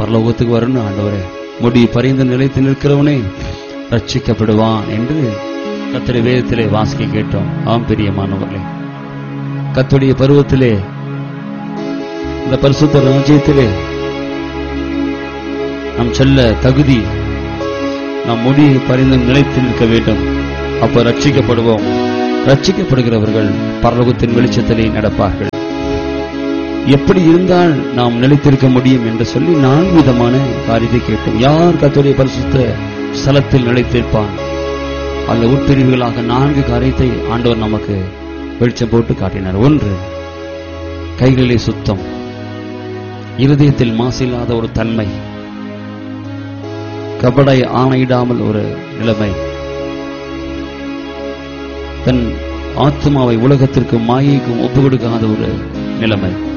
பரலோகத்துக்கு வரணும் ஆண்டவரே முடி பறிந்து நிலைத்து நிற்கிறவனே ரட்சிக்கப்படுவான் என்று கத்தடி வேதத்திலே வாசிக்க கேட்டோம் ஆம் பிரியமானவர்களே கத்துடைய பருவத்திலே இந்த பரிசுத்த ராஜ்யத்திலே நாம் செல்ல தகுதி நாம் முடி பறிந்து நிலைத்து நிற்க வேண்டும் அப்ப ரட்சிக்கப்படுவோம் ரட்சிக்கப்படுகிறவர்கள் பரலோகத்தின் வெளிச்சத்திலே நடப்பார்கள் எப்படி இருந்தால் நாம் நிலைத்திருக்க முடியும் என்று சொல்லி நான்கு விதமான காரியத்தை கேட்டோம் யார் கத்துடைய பரிசுத்த ஸ்தலத்தில் நிலைத்திருப்பான் அந்த உட்பிரிவுகளாக நான்கு காரியத்தை ஆண்டவர் நமக்கு வெளிச்சம் போட்டு காட்டினார் ஒன்று கைகளிலே சுத்தம் இருதயத்தில் மாசில்லாத ஒரு தன்மை கபடை ஆணையிடாமல் ஒரு நிலைமை தன் ஆத்மாவை உலகத்திற்கு மாயைக்கும் ஒப்பு கொடுக்காத ஒரு நிலைமை